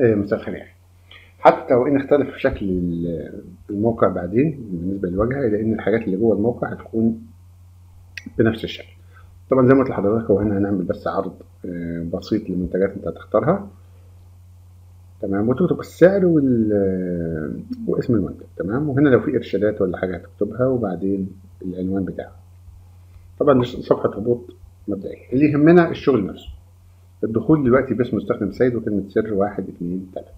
آه، مستخدم يعني حتى وان اختلف شكل ال- الموقع بعدين بالنسبه للواجهه الا ان الحاجات اللي جوه الموقع هتكون بنفس الشكل طبعا زي ما قلت لحضرتك هو هنا هنعمل بس عرض آه، بسيط للمنتجات انت هتختارها تمام وتكتب السعر وال آه، واسم المنتج تمام وهنا لو في ارشادات ولا حاجه هتكتبها وبعدين العنوان بتاعها طبعا دي صفحه هبوط مبدئيه اللي يهمنا الشغل نفسه الدخول دلوقتي باسم مستخدم سيد وكلمه سر واحد اتنين تلاته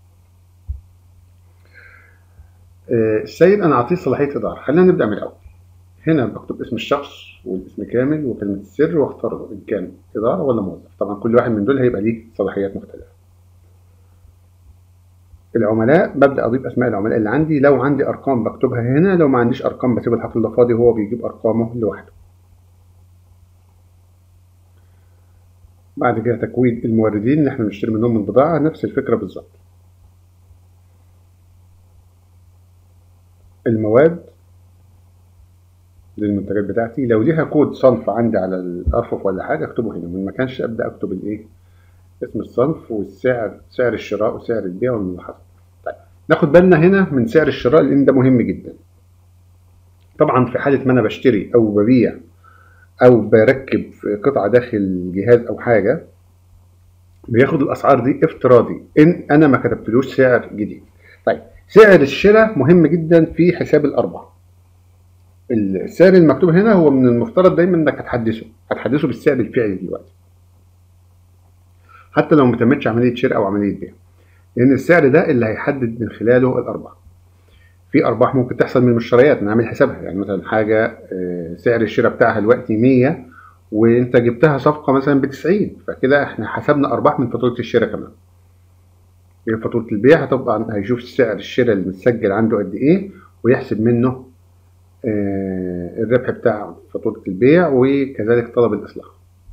آه، السيد انا اعطيه صلاحيه اداره خلينا نبدا من الاول هنا بكتب اسم الشخص والاسم كامل وكلمه السر واختار ان كان اداره ولا موظف طبعا كل واحد من دول هيبقى ليه صلاحيات مختلفه العملاء ببدا اضيف اسماء العملاء اللي عندي لو عندي ارقام بكتبها هنا لو ما عنديش ارقام بسيب الحقل ده فاضي وهو بيجيب ارقامه لوحده بعد كده تكوين الموردين اللي احنا بنشتري منهم البضاعه نفس الفكره بالظبط المواد للمنتجات بتاعتي لو ليها كود صنف عندي على الارفف ولا حاجه اكتبه هنا من ما كانش ابدا اكتب الايه اسم الصنف والسعر سعر الشراء وسعر البيع والملاحظات طيب ناخد بالنا هنا من سعر الشراء لان ده مهم جدا طبعا في حاله ما انا بشتري او ببيع او بركب قطعه داخل جهاز او حاجه بياخد الاسعار دي افتراضي ان انا ما كتبتلوش سعر جديد طيب سعر الشراء مهم جدا في حساب الارباح السعر المكتوب هنا هو من المفترض دايما انك هتحدثه هتحدثه بالسعر الفعلي دلوقتي حتى لو ما تمتش عمليه شراء او عمليه بيع لان السعر ده اللي هيحدد من خلاله الارباح في ارباح ممكن تحصل من المشتريات نعمل حسابها يعني مثلا حاجه آه، سعر الشراء بتاعها دلوقتي 100 وانت جبتها صفقه مثلا ب 90 فكده احنا حسبنا ارباح من فاتوره الشراء كمان هي فاتوره البيع طبعا هيشوف سعر الشراء المتسجل عنده قد ايه ويحسب منه آه، الربح بتاع فاتوره البيع وكذلك طلب الاصلاح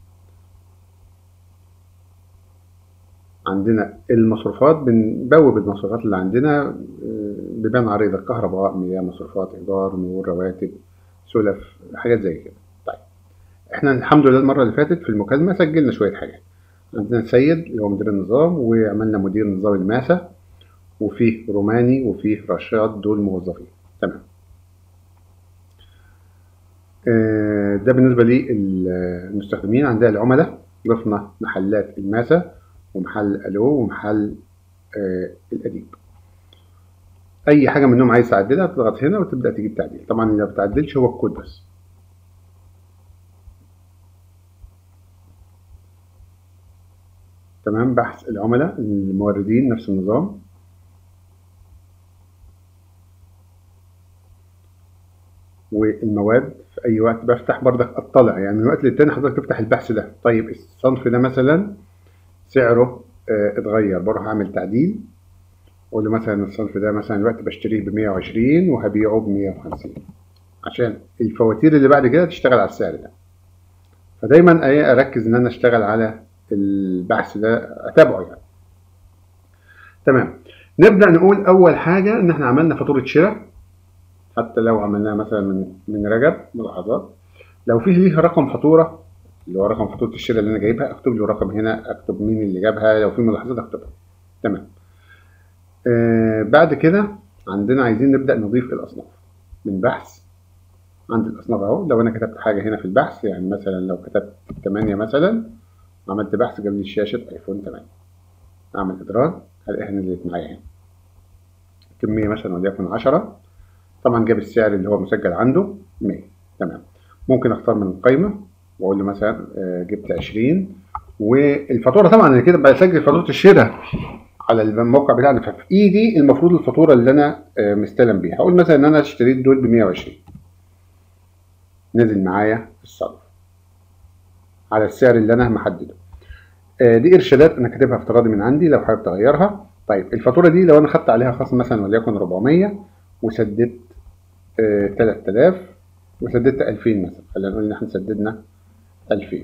عندنا المصروفات بنبوب المصروفات اللي عندنا آه، بيبان عريضة كهرباء مياه مصروفات إيجار نور رواتب سلف حاجات زي كده طيب احنا الحمد لله المرة اللي فاتت في المكالمة سجلنا شوية حاجات عندنا سيد اللي هو مدير النظام وعملنا مدير نظام الماسة وفيه روماني وفيه رشاد دول موظفين تمام آه، ده بالنسبة للمستخدمين عندنا العملاء ضفنا محلات الماسة ومحل الو ومحل آه الاديب اي حاجه منهم عايز تعدلها بتضغط هنا وتبدا تجيب تعديل طبعا اللي ما بتعدلش هو الكود بس تمام بحث العملاء الموردين نفس النظام والمواد في اي وقت بفتح برضك اطلع يعني من وقت للتاني حضرتك تفتح البحث ده طيب الصنف ده مثلا سعره آه، اتغير بروح اعمل تعديل اقول له مثلا الصنف ده مثلا الوقت بشتريه ب 120 وهبيعه ب 150 عشان الفواتير اللي بعد كده تشتغل على السعر ده فدايما ايه اركز ان انا اشتغل على البحث ده اتابعه يعني تمام نبدا نقول اول حاجه ان احنا عملنا فاتوره شراء حتى لو عملناها مثلا من من رجب ملاحظات لو فيه ليه رقم فاتوره اللي هو رقم فاتوره الشراء اللي انا جايبها اكتب له رقم هنا اكتب مين اللي جابها لو في ملاحظات اكتبها تمام آه بعد كده عندنا عايزين نبدا نضيف الاصناف من بحث عندي الاصناف اهو لو انا كتبت حاجه هنا في البحث يعني مثلا لو كتبت 8 مثلا عملت بحث جاب لي شاشه ايفون 8 اعمل ادراج هلاقيها نزلت معايا هنا كميه مثلا وليكن 10 طبعا جاب السعر اللي هو مسجل عنده 100 تمام ممكن اختار من القائمه واقول له مثلا آه، جبت 20 والفاتوره طبعا انا كده بسجل فاتوره الشراء على الموقع بتاعنا ففي ايدي المفروض الفاتوره اللي انا آه، مستلم بيها هقول مثلا ان انا اشتريت دول ب 120 نزل معايا الصرف على السعر اللي انا محدده آه، دي ارشادات انا كاتبها افتراضي من عندي لو حابب تغيرها طيب الفاتوره دي لو انا خدت عليها خصم مثلا وليكن 400 وسددت آه، 3000 وسددت 2000 مثلا خلينا نقول ان احنا سددنا 2000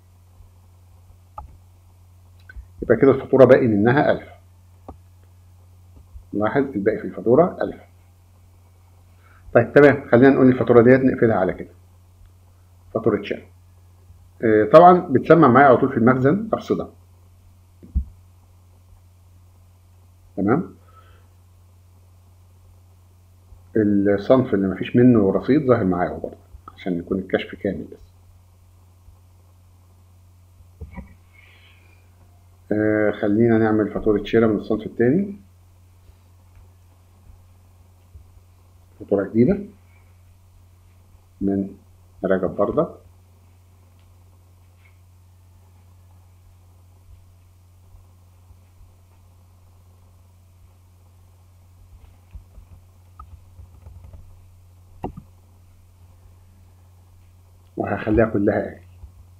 يبقى كده الفاتوره باقي منها 1000 لاحظ الباقي في الفاتوره 1000 طيب تمام خلينا نقول الفاتوره ديت نقفلها على كده فاتوره شحن آه، طبعا بتسمع معايا على طول في المخزن افصلها تمام الصنف اللي مفيش منه رصيد ظاهر معايا برضه عشان يكون الكشف كامل بس آه خلينا نعمل فاتورة شراء من الصنف التاني فاتورة جديدة من رجب برضه وهخليها كلها آجل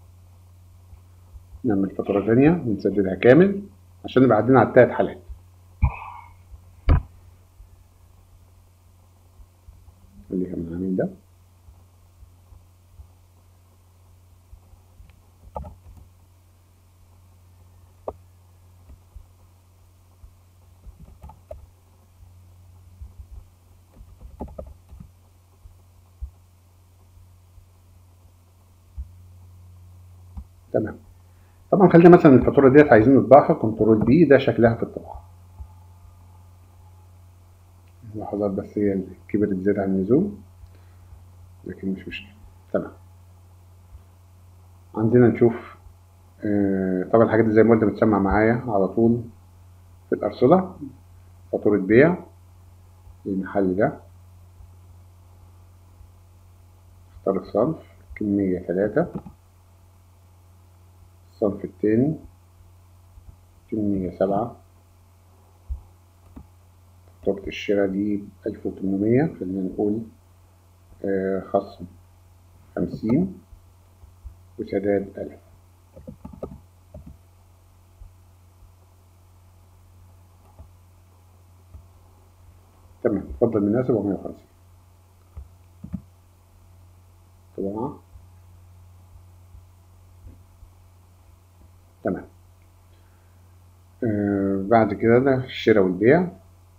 نعمل فاتورة تانية ونسددها كامل عشان نبقى عدينا على التلات حالات خليها من العميل ده تمام طبعا خلينا مثلا الفاتورة ديت عايزين نطبعها كنترول بي ده شكلها في الطباعة لحظات بس هي كبرت زيادة عن اللزوم لكن مش مشكلة تمام عندنا نشوف آه طبعا الحاجات دي زي ما قلت بتسمع معايا على طول في الأرصدة فاتورة بيع المحل ده اختار الصنف كمية ثلاثة الصنف التاني كمية سبعة فاتورة الشراء دي ألف وتمنمية خلينا نقول آه خصم خمسين وسداد ألف تمام اتفضل من الناس 450 طبعا تمام آه بعد كده ده الشراء والبيع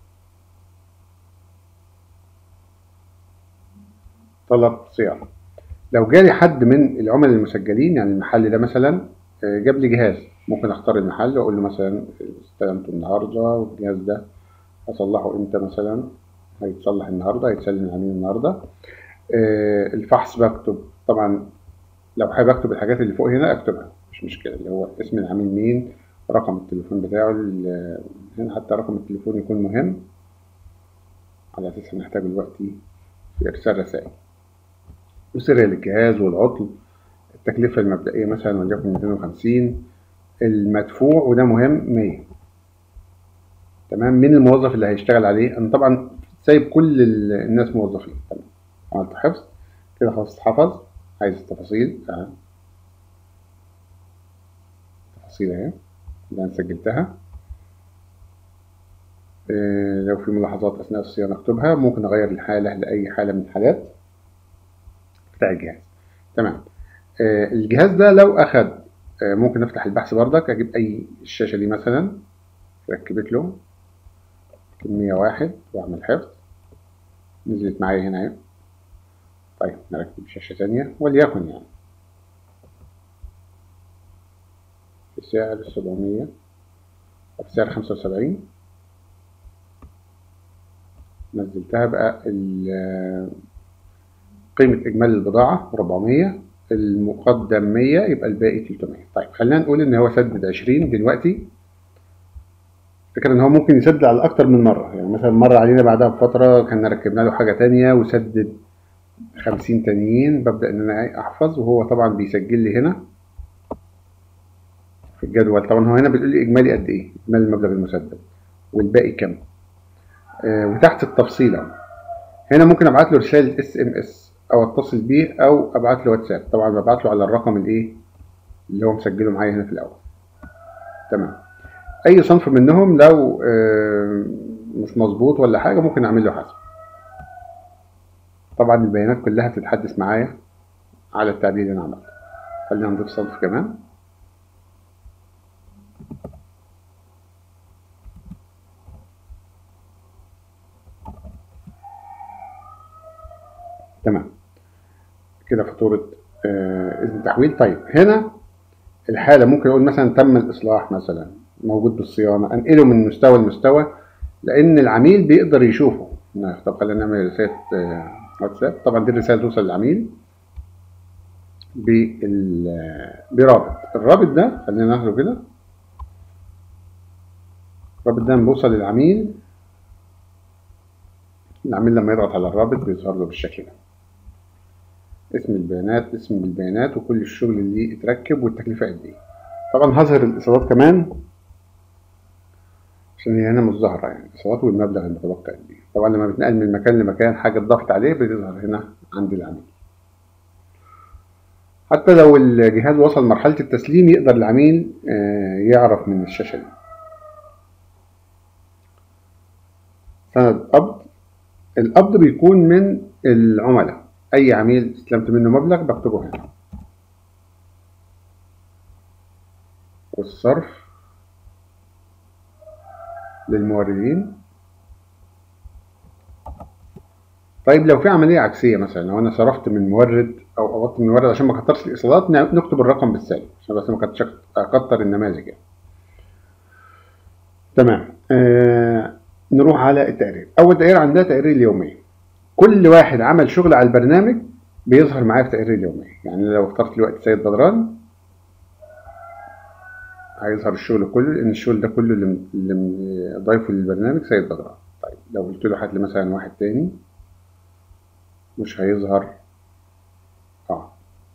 طلب صيانة لو جالي حد من العملاء المسجلين يعني المحل ده مثلا آه جاب لي جهاز ممكن اختار المحل واقول له مثلا استلمته النهارده والجهاز ده هصلحه امتى مثلا هيتصلح النهارده هيتسلم العميل النهارده آه الفحص بكتب طبعا لو حابب اكتب الحاجات اللي فوق هنا اكتبها مش مشكله اللي هو اسم العميل مين رقم التليفون بتاعه هنا حتى رقم التليفون يكون مهم على اساس هنحتاجه دلوقتي في ارسال رسائل وسريال الجهاز والعطل التكلفة المبدئية مثلا وليكن 250 المدفوع وده مهم 100 تمام مين الموظف اللي هيشتغل عليه انا طبعا سايب كل الناس موظفين تمام عملت حفظ كده خلاص اتحفظ عايز التفاصيل اهي تفاصيل اهي اللي انا سجلتها إيه لو في ملاحظات اثناء الصيانه اكتبها ممكن اغير الحاله لاي حاله من الحالات بتاع الجهاز تمام إيه الجهاز ده لو اخد إيه ممكن افتح البحث بردك اجيب اي الشاشه دي مثلا ركبت له كمية واحد واعمل حفظ نزلت معايا هنا اهي طيب نركب شاشة تانية وليكن يعني بسعر سبعمية أو بسعر خمسة وسبعين نزلتها بقى قيمة إجمالي البضاعة ربعمية المقدم مية يبقى الباقي تلتمية طيب خلينا نقول إن هو سدد عشرين دلوقتي فكرة إن هو ممكن يسدد على أكتر من مرة يعني مثلا مرة علينا بعدها بفترة كنا ركبنا له حاجة تانية وسدد خمسين تانيين ببدأ إن أنا أحفظ وهو طبعا بيسجل لي هنا في الجدول طبعا هو هنا بيقول لي إجمالي قد إيه إجمالي المبلغ المسدد والباقي كام آه وتحت التفصيل أهو هنا ممكن أبعت له رسالة اس ام اس أو أتصل بيه أو أبعت له واتساب طبعا ببعت له على الرقم الإيه اللي هو مسجله معايا هنا في الأول تمام اي صنف منهم لو مش مظبوط ولا حاجه ممكن اعمل له حسب طبعا البيانات كلها بتتحدث معايا على التعديل اللي انا عملته خلينا نضيف صنف كمان تمام كده فاتوره اذن تحويل طيب هنا الحاله ممكن اقول مثلا تم الاصلاح مثلا موجود بالصيانة أنقله من مستوى لمستوى لان العميل بيقدر يشوفه طب خلينا نعمل رساله واتساب طبعا دي الرساله توصل للعميل برابط الرابط ده خلينا ناخده كده الرابط ده بيوصل للعميل العميل لما يضغط على الرابط بيظهر له بالشكل ده اسم البيانات اسم البيانات وكل الشغل اللي اتركب والتكلفة قد ايه طبعا هظهر الايصالات كمان عشان هي هنا مش ظاهرة يعني الايصالات والمبلغ المتبقى قد ايه طبعا لما بتنقل من مكان لمكان حاجة اتضافت عليه بتظهر هنا عند العميل حتى لو الجهاز وصل مرحلة التسليم يقدر العميل يعرف من الشاشة دي سند قبض القبض بيكون من العملاء أي عميل استلمت منه مبلغ بكتبه هنا والصرف للموردين طيب لو في عملية عكسية مثلا لو أنا صرفت من مورد أو قبضت من مورد عشان ما أكترش الإيصالات نكتب الرقم بالسالب عشان بس ما أكتر النماذج يعني. تمام آه نروح على التقرير أول تقرير عندها تقرير اليومية كل واحد عمل شغل على البرنامج بيظهر معايا في تقرير اليومية يعني لو اخترت دلوقتي سيد بدران هيظهر الشغل كله لأن الشغل ده كله اللي اللي ضايفه للبرنامج سيد بدران طيب لو قلت له هات لي مثلا واحد تاني مش هيظهر اه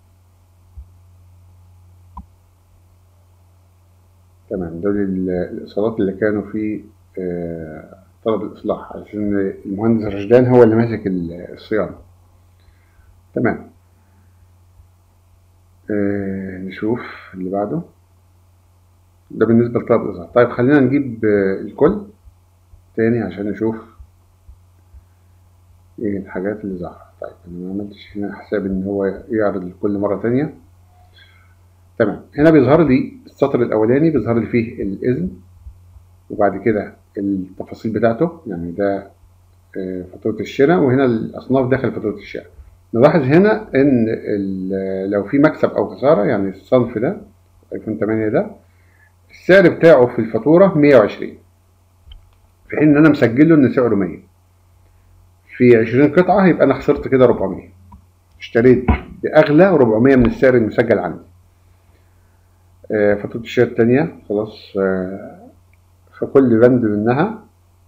تمام دول الايصالات اللي كانوا في آه طلب الاصلاح عشان المهندس رشدان هو اللي ماسك الصيانه تمام آه نشوف اللي بعده ده بالنسبه لطلب الاصلاح طيب خلينا نجيب آه الكل تاني عشان نشوف ايه الحاجات اللي ظهرت طيب انا ما عملتش هنا حساب ان هو يعرض الكل مره تانية تمام هنا بيظهر لي السطر الاولاني بيظهر لي فيه الاذن وبعد كده التفاصيل بتاعته يعني ده فاتوره الشراء وهنا الاصناف داخل فاتوره الشراء نلاحظ هنا ان لو في مكسب او خساره يعني الصنف ده ايفون 8 ده السعر بتاعه في الفاتوره 120 في حين ان انا مسجله ان سعره 100 في 20 قطعه يبقى انا خسرت كده 400 اشتريت باغلى 400 من السعر المسجل عندي فاتوره الشراء الثانيه خلاص في كل بند منها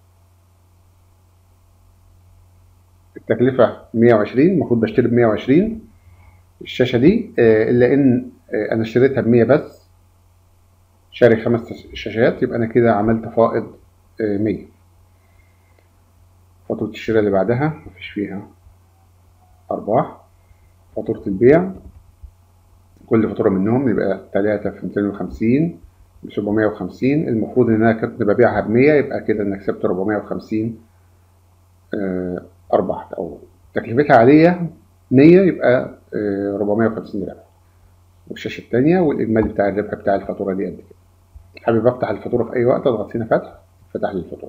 التكلفة 120 المفروض بشتري ب 120 الشاشة دي إلا إن أنا اشتريتها ب 100 بس شاري خمس شاشات يبقى أنا كده عملت فائض 100 فاتورة الشراء اللي بعدها مفيش فيها أرباح فاتورة البيع كل فاتورة منهم يبقى تلاتة في 250 ب 750 المفروض ان انا كنت ببيعها ب 100 يبقى كده انا كسبت 450 ارباح او تكلفتها عاديه 100 يبقى 450 ربح والشاشه الثانيه والاجمالي بتاع الربح بتاع الفاتوره دي قد كده حابب افتح الفاتوره في اي وقت اضغط هنا فتح فتح لي الفاتوره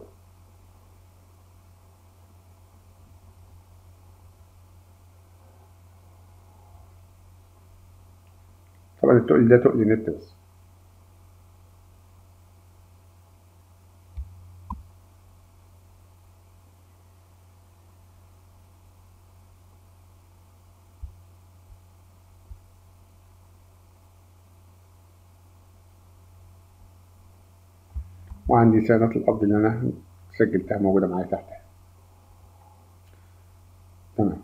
طبعا التقل ده تقل نت بس وعندي سنة القبض اللي أنا سجلتها موجودة معايا تحت تمام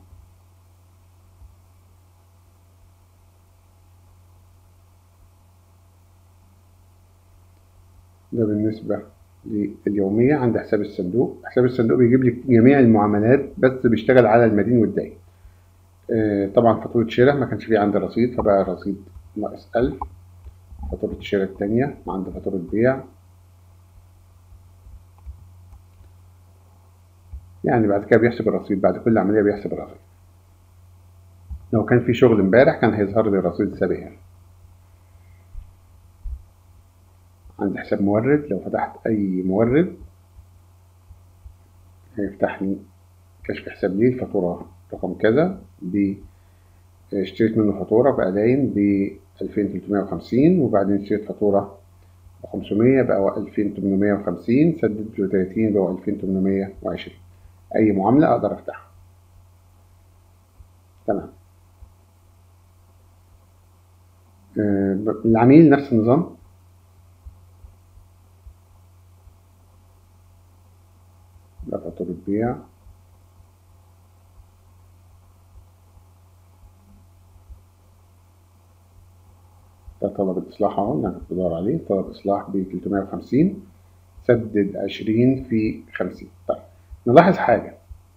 ده بالنسبة لليومية عند حساب الصندوق حساب الصندوق بيجيب لي جميع المعاملات بس بيشتغل على المدين والدين آه طبعا فاتورة شراء ما كانش فيه عندي رصيد فبقى الرصيد ناقص ألف فاتورة الشراء التانية عند فاتورة بيع يعني بعد كده بيحسب الرصيد بعد كل عملية بيحسب الرصيد لو كان في شغل امبارح كان هيظهر لي الرصيد سابق هنا عندي حساب مورد لو فتحت أي مورد هيفتح لي كشف حساب ليه الفاتورة رقم كذا ب اشتريت منه فاتورة بقى داين ب 2350 وبعدين اشتريت فاتورة وخمسمية بقوا ألفين تمنمية وخمسين سدد وتلاتين بقوا ألفين تمنمية وعشرين أي معاملة أقدر أفتحها تمام آه، العميل نفس النظام ده فاتورة بيع ده طلب الإصلاح أهو اللي أنا كنت بدور عليه طلب إصلاح ب 350 سدد 20 في 50 طيب نلاحظ حاجة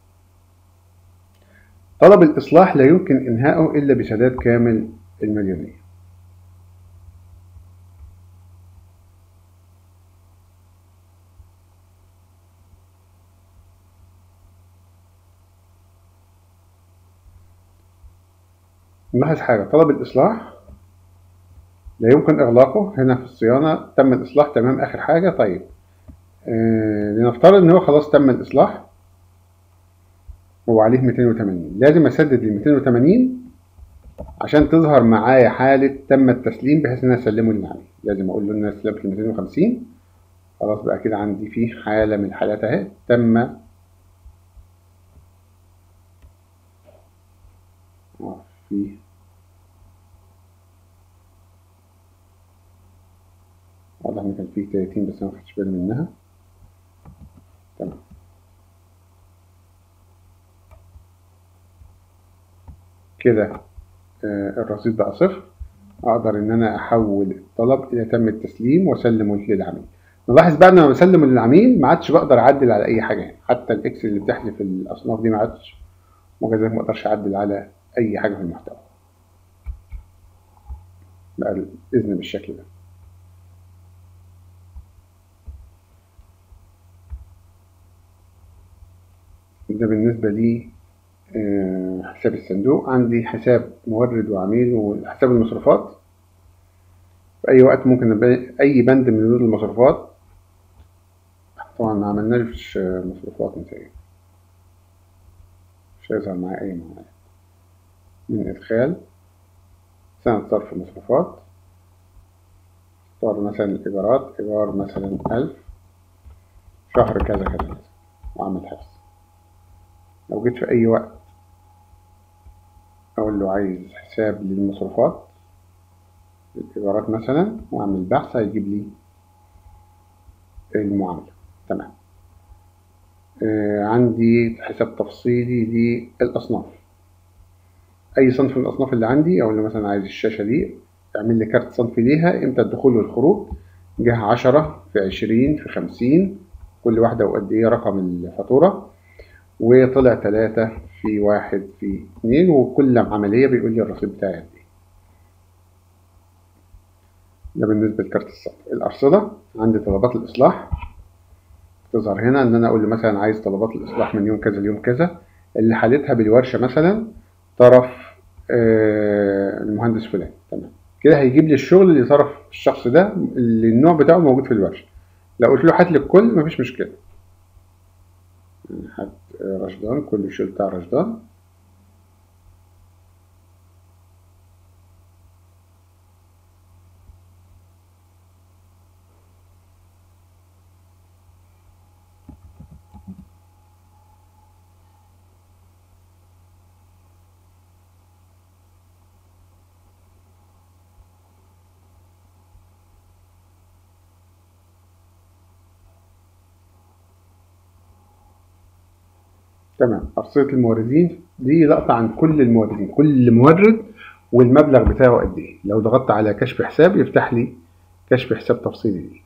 طلب الإصلاح لا يمكن إنهائه إلا بسداد كامل المليونية نلاحظ حاجة طلب الإصلاح لا يمكن إغلاقه هنا في الصيانة تم الإصلاح تمام آخر حاجة طيب آه لنفترض إن هو خلاص تم الإصلاح هو عليه 280 لازم أسدد ال 280 عشان تظهر معايا حالة تم التسليم بحيث إن أنا أسلمه للعميل لازم أقول له إن أنا استلمت ال 250 خلاص بقى كده عندي فيه حالة من الحالات أهي تم آه، في واضح إن كان فيه 30 بس أنا مخدتش بالي منها تمام كده آه، الرصيد بقى صفر اقدر ان انا احول الطلب الى تم التسليم واسلمه للعميل نلاحظ بقى ان لما بسلمه للعميل ما عادش بقدر اعدل على اي حاجه يعني حتى الاكس اللي بتحذف الاصناف دي ما عادش وكذلك ما اقدرش اعدل على اي حاجه في المحتوى بقى الاذن بالشكل ده ده بالنسبة لي آه، حساب الصندوق عندي حساب مورد وعميل وحساب المصروفات في أي وقت ممكن أبقى أي بند من بنود المصروفات طبعا ما عملناش مصروفات مثلا مش هيظهر معايا أي معاملات من إدخال سنة صرف مصروفات اختار مثلا الإيجارات إيجار مثلا ألف شهر كذا كذا كذا وأعمل حفظ لو جيت في أي وقت أقول له عايز حساب للمصروفات الإيجارات مثلا وأعمل بحث هيجيب لي المعاملة تمام آه عندي حساب تفصيلي للأصناف أي صنف من الأصناف اللي عندي أقول له مثلا عايز الشاشة دي اعمل لي كارت صنف ليها إمتى الدخول والخروج جه عشرة في عشرين في خمسين كل واحدة وقد إيه رقم الفاتورة وطلع تلاتة في واحد في اتنين وكل عملية بيقول لي الرصيد بتاعي قد ايه ده بالنسبة لكارت الصرف الأرصدة عندي طلبات الإصلاح تظهر هنا إن أنا أقول له مثلا عايز طلبات الإصلاح من يوم كذا ليوم كذا اللي حالتها بالورشة مثلا طرف آه المهندس فلان تمام كده هيجيب لي الشغل اللي طرف الشخص ده اللي النوع بتاعه موجود في الورشة لو قلت له هات لي الكل مفيش مشكلة هات رشدان كل الشغل بتاع رشدان تمام أرصدة الموردين دي لقطة عن كل الموردين كل مورد والمبلغ بتاعه قد إيه لو ضغطت على كشف حساب يفتح لي كشف حساب تفصيلي ليه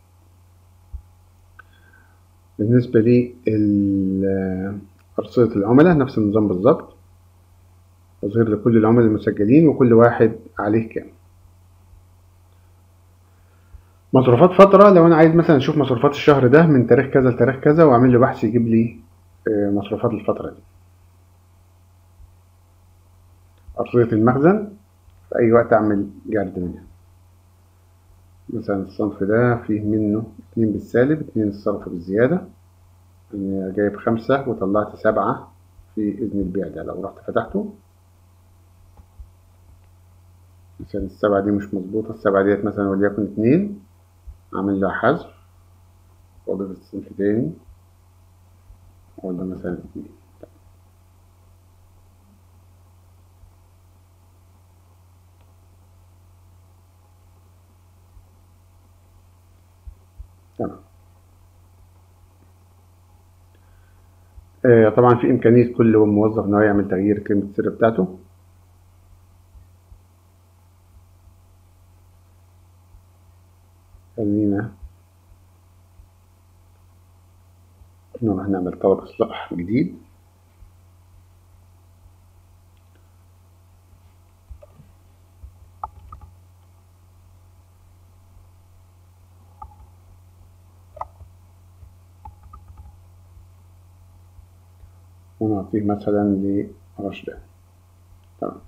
بالنسبة لي أرصدة العملاء نفس النظام بالظبط تظهر لكل العملاء المسجلين وكل واحد عليه كام مصروفات فترة لو أنا عايز مثلا أشوف مصروفات الشهر ده من تاريخ كذا لتاريخ كذا وأعمل له بحث يجيب لي مصروفات الفترة دي أرصدة المخزن في أي وقت أعمل جرد منها مثلا الصنف ده فيه منه اتنين بالسالب اتنين الصرف بالزيادة أنا جايب خمسة وطلعت سبعة في إذن البيع ده لو رحت فتحته مثلا السبعة دي مش مظبوطة السبعة ديت مثلا وليكن اتنين أعمل له حذف وأضيف الصنف تاني أقول ده مثلا اتنين تمام آه، طبعا في إمكانية كل موظف إن هو يعمل تغيير كلمة السر بتاعته خلينا نروح نعمل طلب إصلاح جديد ونعطيه مثلا لرشدة تمام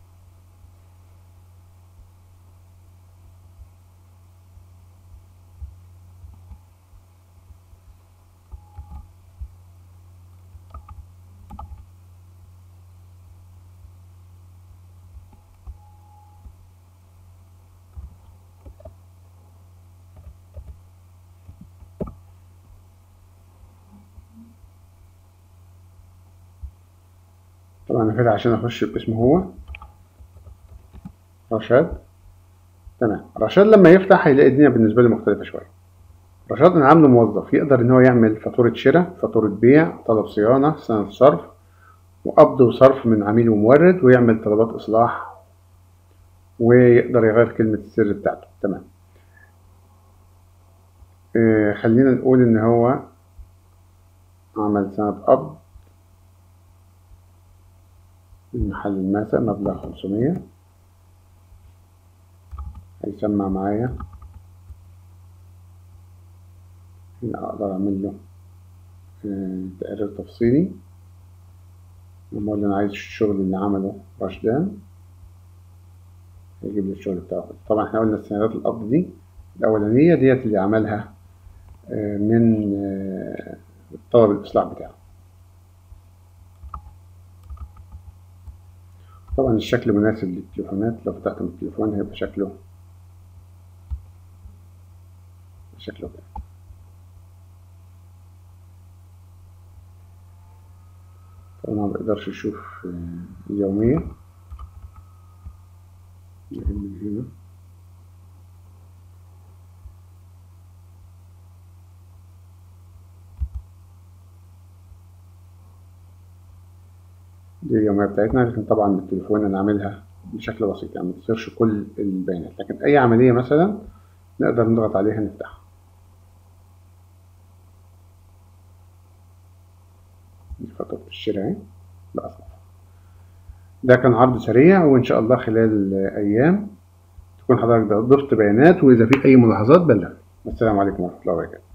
طبعا انا كده عشان اخش باسمه هو رشاد تمام رشاد لما يفتح هيلاقي الدنيا بالنسبه له مختلفه شويه رشاد انا عامله موظف يقدر ان هو يعمل فاتوره شراء فاتوره بيع طلب صيانه سند صرف وقبض وصرف من عميل ومورد ويعمل طلبات اصلاح ويقدر يغير كلمه السر بتاعته تمام آه خلينا نقول ان هو عمل سند قبض من محل الماسة مبلغ خمسمية هيسمع معايا هنا أقدر أعمل له آه، تقرير تفصيلي لما أقول له أنا عايز الشغل اللي عمله رشدان هيجيب لي الشغل بتاعه طبعا احنا قلنا السندات القبض دي الأولانية ديت اللي عملها آه، من آه، طلب الإصلاح بتاعه طبعا الشكل مناسب للتليفونات لو فتحت من التليفون هيبقى شكله شكله كده طبعا ما بقدرش يشوف آه، اليومية نجيب من هنا دي اليومية بتاعتنا لكن طبعا بالتليفون أنا عاملها بشكل بسيط يعني متصيرش كل البيانات لكن أي عملية مثلا نقدر نضغط عليها نفتحها دي فاتورة الشراء اهي بأصناف ده كان عرض سريع وإن شاء الله خلال أيام تكون حضرتك ضفت بيانات وإذا في أي ملاحظات بلغ السلام عليكم ورحمة الله وبركاته